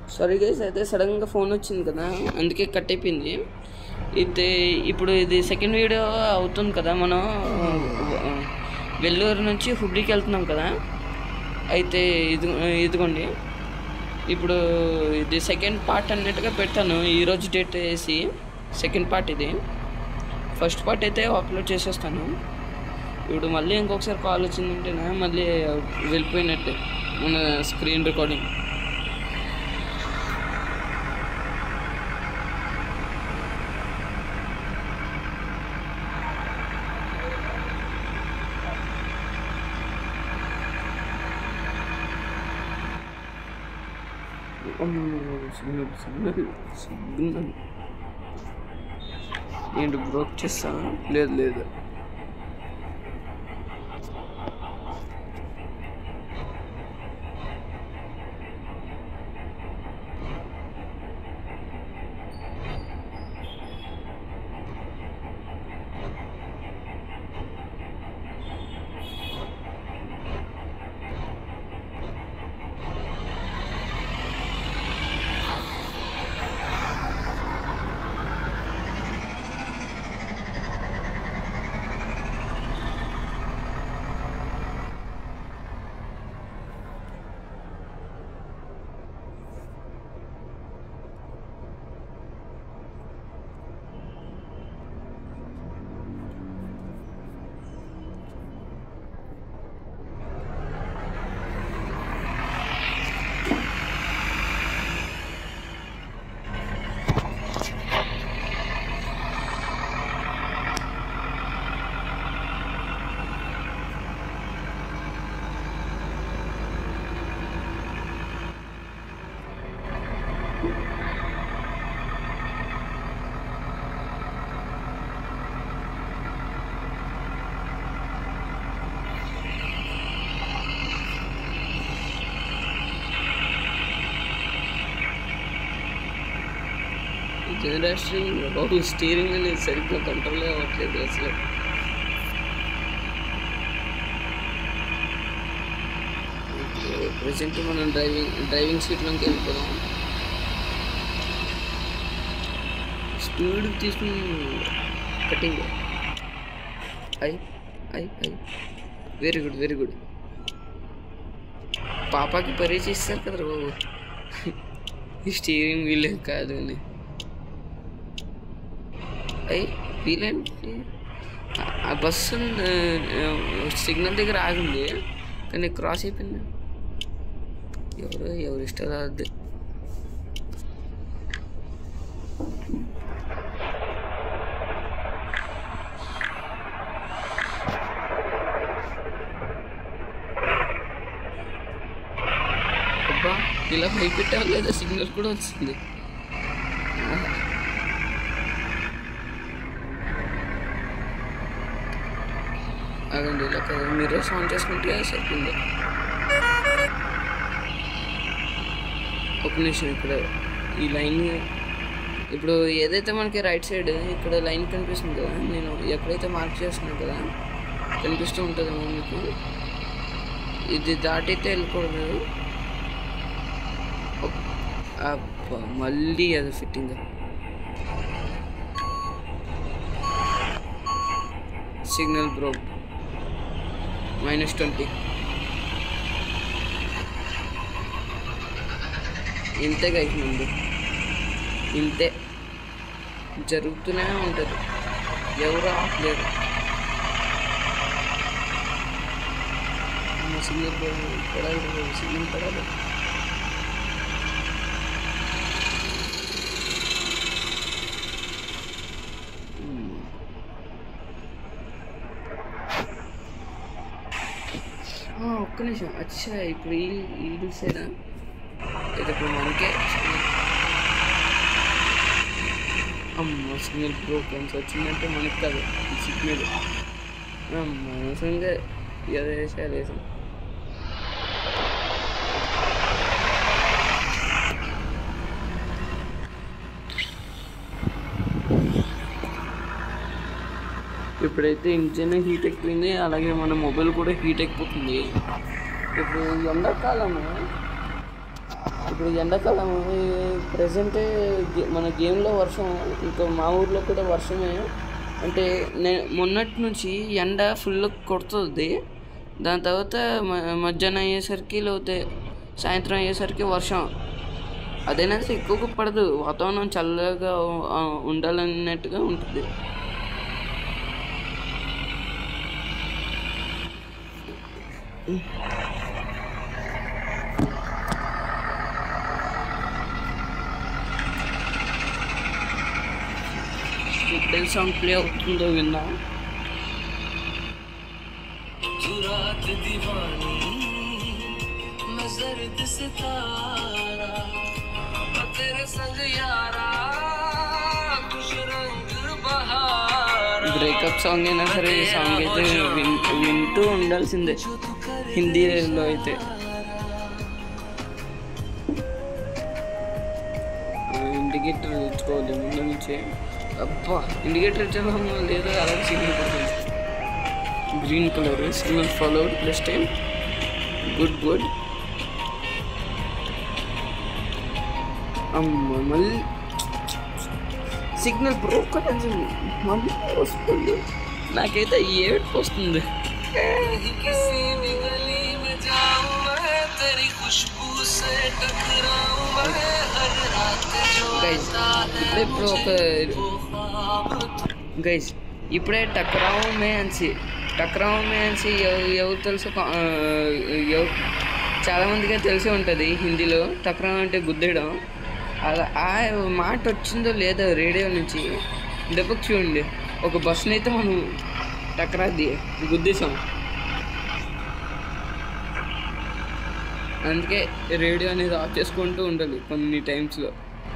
Sorry guys అయితే సడన్గా phone వచ్చింది కదా అందుకే కట్ అయిపోయింది అయితే ఇప్పుడు ఇది సెకండ్ వీడియో అవుతుంది కదా మనం ఆ, వెల్లూరు నుంచి హుబ్లీకి వెళ్తున్నాం కదా అయితే ఇది ఇదిగోండి ఇప్పుడు ఇది సెకండ్ పార్ట్ అన్నట్టుగా పెడతాను ఈరోజు డేట్ వేసి సెకండ్ పార్ట్ ఇది ఫస్ట్ పార్ట్ అయితే అప్లోడ్ చేసేస్తాను ఇప్పుడు మళ్ళీ ఇంకొకసారి కాల్ వచ్చిందంటేనే మళ్ళీ వెళ్ళిపోయినట్టే మన screen recording signal signal signal ఏంటి బ్రోక్ చేస్తా లేదు లేదు జనరేషన్ బాబు స్టీరింగ్ అనేది సరిగ్గా కంట్రోల్ అవ్వట్లేదు అసలు ప్రజెంట్ మనం డ్రైవింగ్ డ్రైవింగ్ సీట్లోకి వెళ్ళిపోదాం స్పీడ్ తీసుకుని cutting I I I very good very good పాపాకి పరీక్ష ఇస్తారు కదా బాబు ఈ స్టీరింగ్ వీల్ కాదు అని అయ్యి వీలేంటి ఆ బస్సు సిగ్నల్ దగ్గర ఆగింది కానీ క్రాస్ అయిపోయింది ఎవరు ఎవరు ఇష్టం రాదు అబ్బా ఇలా భయపెట్టావు లేదా సిగ్నల్ కూడా వచ్చింది ఆహా. అదండి ఇలా కదా మీరే ఆన్ చేసుకుంటే సరిపోయింది ఒక నిమిషం ఇక్కడ ఈ లైన్ ఇప్పుడు ఏదైతే మనకి రైట్ సైడ్ ఇక్కడ లైన్ కనిపిస్తుంది కదా నేను ఎక్కడైతే మార్క్ చేస్తున్నాను కదా కనిపిస్తూ ఉంటుందేమో మీకు ఇది దాటితే వెళ్ళకూడదు ఒక్- అబ్బా మళ్ళీ అది fitting signal broke minus twenty ఇంతే గైస్ ముందు ఇంతే జరుగుతూనే ఉంటుంది ఎవరు ఆపలేరు అమ్మ, సిగ్నల్ పడ- పడాలి బాబు, సిగ్నల్ పడాలి మ్మ్. ఆ, ఒక్క నిమిషం అచ్చా ఇప్పుడు ఈ ఈ సైడా ఇది ఇప్పుడు మనకే అమ్మ సిగ్నల్ ప్రోగ్రామ్స్ వచ్చిందంటే మనకి కాదు ఈ సిగ్నల్ మనసంగా ఏదో వేసా వేసాం ఇప్పుడైతే ఇంజిన్ హీట్ ఎక్కిపోయింది అలాగే మన మొబైల్ కూడా హీట్ ఎక్కిపోతుంది ఇప్పుడు ఎండాకాలము ఇప్పుడు ఎండాకాలం ప్రజెంట్ మన గేమ్లో వర్షం ఇంకా మా ఊర్లో కూడా వర్షమే అంటే నే మొన్నటి నుంచి ఎండ ఫుల్ కొడుతుంది దాని తర్వాత మ- మధ్యాహ్నం అయ్యేసరికి లేకపోతే సాయంత్రం అయ్యేసరికి వర్షం అదైనా సరే ఎక్కువగా పడదు వాతావరణం చల్లగా ఆ, ఉండాలన్నట్టుగా ఉంటుంది బెల్ సాంగ్ ప్లే అవుతుందో విందాం रात दीवानी मैं जर्द सितारा मैं तेरे संग यारा खुश रंग बहारा బ్రేకప్ సాంగ్ అయినా సరే ఈ సాంగ్ అయితే విన్ వింటూ ఉండాల్సిందే హిందీలో అయితే ఇండికేటర్ తెచ్చుకోవాలి ముందు నుంచే అబ్బా ఇండికేటర్ ఇచ్చాము లేదో అలాగే సిగ్నల్ పడుతుంది green colour signal followed plus time good good అమ్మ మళ్ళీ సిగ్నల్ బ్రోక్ మళ్ళీ వస్తుంది నాకైతే ఏడుపు వస్తుంది कहीं किसी भी गली में जाऊं मैं तेरी खुशबू से टकराऊं मैं हर रात जो గైజ్ ఇప్పుడే ఇప్పుడు ఒక గైజ్ ఇప్పుడే టక్రావు మే అనిసి టక్రావు మే అనిసి ఎవ- ఎవరు తెలుసు కా- ఆ, ఎవరు చాలామందికి తెలిసి ఉంటుంది హిందీలో టక్రావు అంటే గుద్దేయడం అలా ఆ మాట వచ్చిందో లేదో రేడియో నుంచి దెబ్బకు చూడండి ఒక బస్సుని అయితే మనం టక్రాది గుద్దేశాం అందుకే రేడియో అనేది ఆఫ్ చేసుకుంటూ ఉండాలి కొన్ని టైమ్స్లో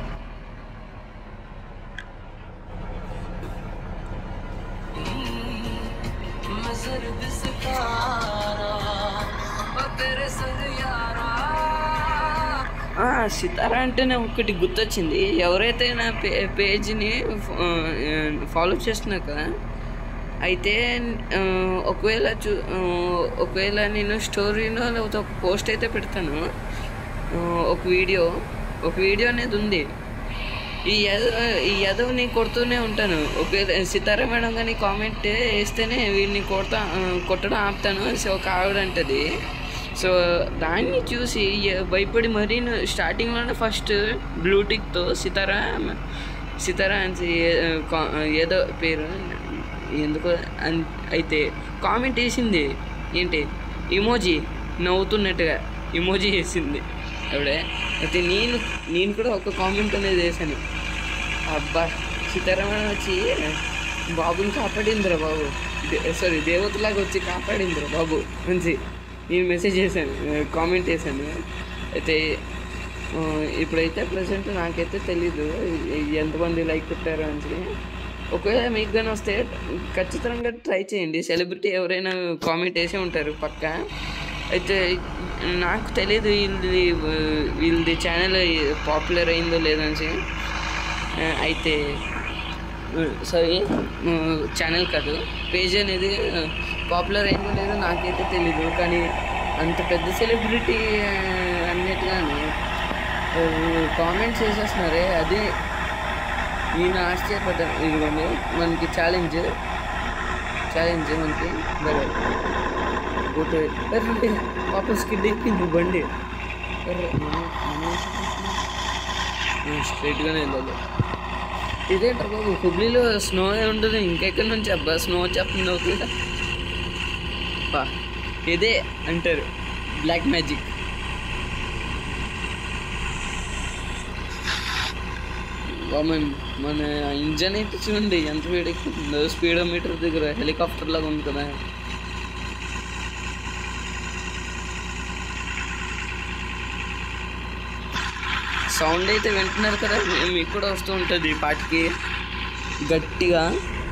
मैं जर्द सितारा मैं तेरे संग यारा ఆ, సితారా అంటేనే ఒకటి గుర్తొచ్చింది ఎవరైతే నా పే పేజ్ని ఫాలో చేస్తున్నారు కదా అయితే ఆ, ఒకవేళ చూ ఆ, ఒకవేళ నేను స్టోరీలో లేకపోతే ఒక పోస్ట్ అయితే పెడతాను ఆ, ఒక వీడియో ఒక వీడియో అనేది ఉంది ఈ యద ఈ యదవ్ని కొడుతూనే ఉంటాను ఒకవేళ సితారా మేడం కానీ కామెంట్ వేస్తేనే వీడిని కొడతా ఆ, కొట్టడం ఆపుతాను సో ఒక ఆవిడ అంటది సో దాన్ని చూసి ఎ- భయపడి మరీ ను- స్టార్టింగ్లోనే ఫస్ట్ బ్లూటిక్తో సితారా సితారా అని ఏ- కా- ఏదో పేరు ఎందుకో అన్- అయితే కామెంట్ వేసింది ఏంటి ఇమోజీ నవ్వుతున్నట్టుగా ఇమోజీ వేసింది ఆవిడ అయితే నేను నేను కూడా ఒక కామెంట్ అనేది వేసాను అబ్బా సీతారామన్ వచ్చి బాబుని కాపాడిందిరా బాబు సారీ దేవతలాగా వచ్చి కాపాడిందిరా బాబు మంచి నేను మెసేజ్ చేశాను కామెంట్ చేశాను అయితే ఆ, ఇప్పుడైతే ప్రజెంట్ నాకైతే తెలీదు ఎ- ఎంతమంది లైక్ కొట్టారు అని ఒకవేళ మీకు కానీ వస్తే ఖచ్చితంగా ట్రై చేయండి సెలబ్రిటీ ఎవరైనా కామెంట్ వేసే ఉంటారు పక్క అయితే నాకు తెలియదు వీళ్ళది వీళ్ళది ఛానల్ పాపులర్ అయిందో లేదని ఆ, అయితే సారీ ఛానల్ కాదు పేజ్ అనేది పాపులర్ అయిందో లేదో నాకైతే తెలీదు కానీ అంత పెద్ద సెలబ్రిటీ అన్నట్టుగానే కామెంట్స్ చేసేస్తున్నారే అది నేను ఆశ్చర్యపడ్డాను ఇదిగోండి మనకి ఛాలెంజ్ ఛాలెంజ్ మనకి బరే ఒకటి అరే పాపం స్కిడ్ అయిపోయింది బండి అరే స్ట్రైట్గానే వెళ్ళాలి ఇదేంటారు బాబు హుబ్లీలో స్నో ఉండదు ఇంకెక్కడి నుంచి అబ్బా స్నో వచ్చేస్తుంది అవుతుందా బా ఇదే అంటారు బ్లాక్ మ్యాజిక్ మన మన ఇంజన్ అయితే చూడండి ఎంత వేడెక్కుతుందో స్పీడోమీటర్ దగ్గర హెలికాప్టర్ లాగా ఉంది కదా సౌండ్ అయితే వింటున్నారు కదా మీ- మీకు కూడా వస్తూ ఉంటుంది పాటికి గట్టిగా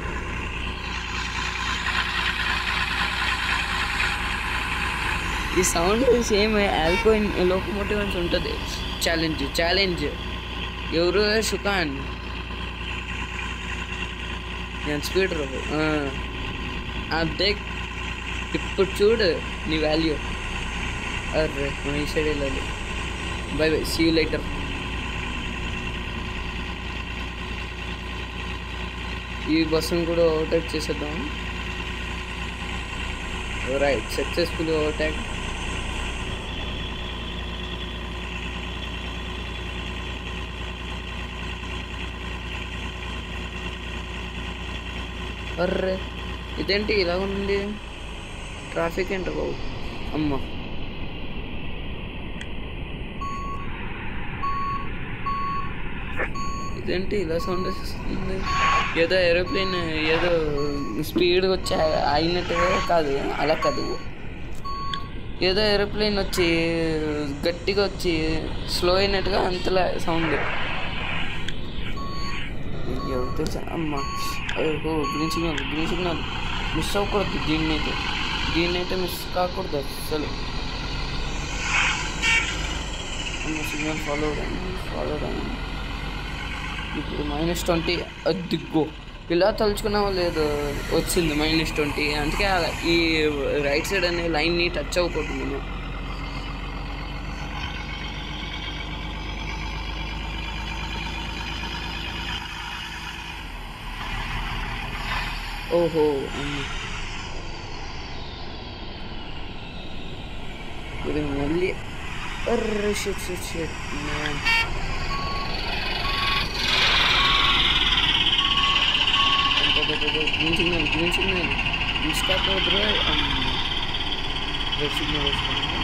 ఈ సౌండ్ సేమ్ ఆల్కోయిన్ లోకోమోటివ్ అని ఉంటుంది ఛాలెంజ్ ఛాలెంజ్ ఎవరు షుకాన్ నేను స్పీడ్ రావు అదే ఇప్పుడు చూడు నీ వాల్యూ అర్రే మన ఈ సైడ్ వెళ్ళాలి bye bye see you later ఈ బస్సును కూడా ఓవర్టేక్ చేసేద్దాం రైట్ సక్సెస్ఫుల్ ఓవర్టేక్ అర్రే ఇదేంటి ఇలా ఉంది ట్రాఫిక్ ఏంటి బాబు అమ్మ ఇదేంటి ఇలా సౌండ్ వస్తుంది ఏదో ఏరోప్లేన్ ఏదో స్పీడ్ వచ్చి ఆ- అయినట్టుగా కాదు అలా కాదు ఏదో ఏరోప్లేన్ వచ్చి గట్టిగా వచ్చి స్లో అయినట్టుగా అంతలా సౌండ్ ఎవరు తెలుసా అమ్మ ఓహో green signal green signal miss అవ్వకూడదు దీన్ని అయితే దీన్ని అయితే మిస్ కాకూడదు అసలు అమ్మ సిగ్నల్ ఫాలో ఫాలో ఇప్పుడు మైనస్ ట్వంటీ దిగ్గు ఇలా తలుచుకున్నావో లేదు వచ్చింది మైనస్ ట్వంటీ అందుకే అలా ఈ రైట్ సైడ్ అనే లైన్ని టచ్ అవ్వకూడదు మనం ఓహో అమ్మ. ఇది మళ్ళీ అర్రే shit shit shit man green signal green signal మిస్టాప్ అవుతురా రెడ్ సిగ్నల్ వస్తుంది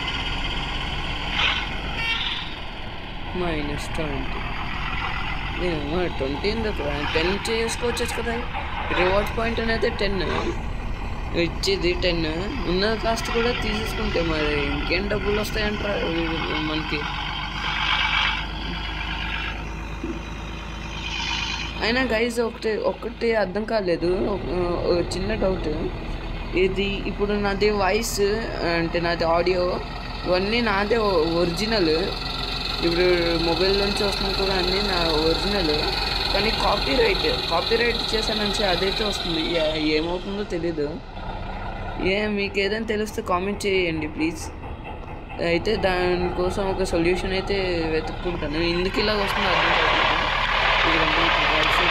మైనస్ ట్వంటీ నేను ట్వంటీ ఎందుకు టెన్ చేసుకోవచ్చు కదా రివార్డ్ పాయింట్ అనేది టెన్ ఇచ్చేది టెన్ ఉన్న కాస్ట్ కూడా తీసేసుకుంటే మరి ఇంకేం డబ్బులు వస్తాయంటారా మనకి అయినా గైజ్ ఒకటి ఒకటి అర్థం కాలేదు ఒక- ఒక చిన్న డౌట్ ఇది ఇప్పుడు నాది వాయిస్ అంటే నాది ఆడియో ఇవన్నీ నాదే ఒరిజినల్ ఇప్పుడు మొబైల్ నుంచి వస్తుంది కూడా అన్నీ నా ఒరిజినల్ కానీ కాపీ రైట్ కాపీ రైట్ చేశానని అదైతే వస్తుంది ఏ- ఏమవుతుందో తెలీదు ఏ మీకు ఏదైనా తెలిస్తే కామెంట్ చేయండి ప్లీజ్ అయితే దానికోసం ఒక సొల్యూషన్ అయితే వెతుక్కుంటాను ఎందుకు ఇలా వస్తుందో అర్థం కావట్లేదు ఇదిగోండి ఇప్పుడు right side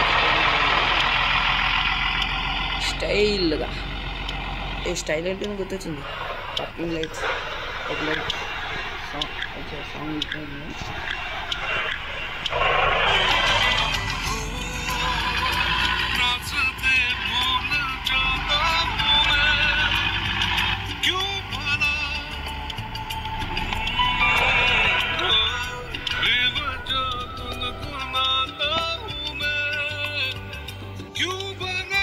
స్టైల్గా ఏ స్టైల్ అంటే నాకు గుర్తొచ్చింది పార్కింగ్ లైట్స్ ఒక లైట్ సాంగ్ సాంగ్ ఇస్తుంది रास्ते भूल जाता हूँ मैं क्यों भला बेवजह गुनगुनाता हूँ मैं क्यों भला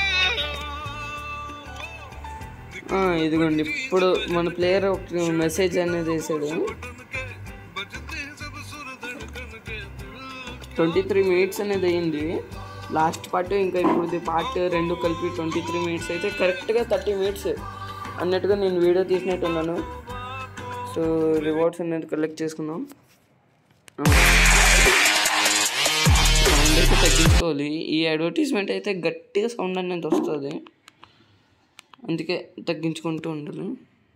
ఆ, ఇదిగోండి ఇప్పుడు మన ప్లేయర్ ఒక మెసేజ్ అనేది వేసాడు बजते सब सुर धड़कन के दिल ట్వంటీ త్రీ మినిట్స్ అనేది అయ్యింది లాస్ట్ పార్ట్ ఇంకా ఇప్పుడు పార్ట్ రెండు కలిపి ట్వంటీ త్రీ మినిట్స్ అయితే కరెక్ట్గా థర్టీ మినిట్స్ అన్నట్టుగా నేను వీడియో తీసినట్టున్నాను సో రివార్డ్స్ అనేది కలెక్ట్ చేసుకుందాం సౌండ్ అయితే తగ్గించుకోవాలి ఈ అడ్వర్టైజ్మెంట్ అయితే గట్టిగా సౌండ్ అనేది వస్తుంది అందుకే తగ్గించుకుంటూ ఉండాలి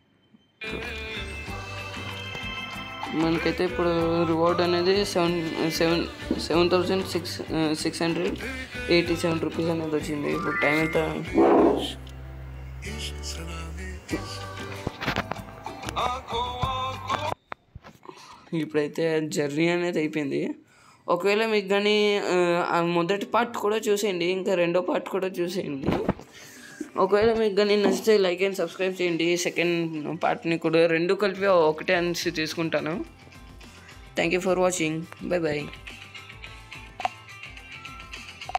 మనకైతే ఇప్పుడు రివార్డ్ అనేది seven seven seven thousand six six hundred eighty seven rupees అనేది వచ్చింది ఇప్పుడు టైం ఎంత ఇప్పుడైతే జర్నీ అనేది అయిపోయింది ఒకవేళ మీకు కానీ ఆ, ఆ మొదటి పార్ట్ కూడా చూసేయండి ఇంకా రెండో పార్ట్ కూడా చూసేయండి ఒకవేళ మీకు కానీ నచ్చితే లైక్ అండ్ సబ్స్క్రైబ్ చేయండి సెకండ్ పార్ట్ని కూడా రెండు కలిపి ఒకటే అనేసి తీసుకుంటాను thank you for watching bye bye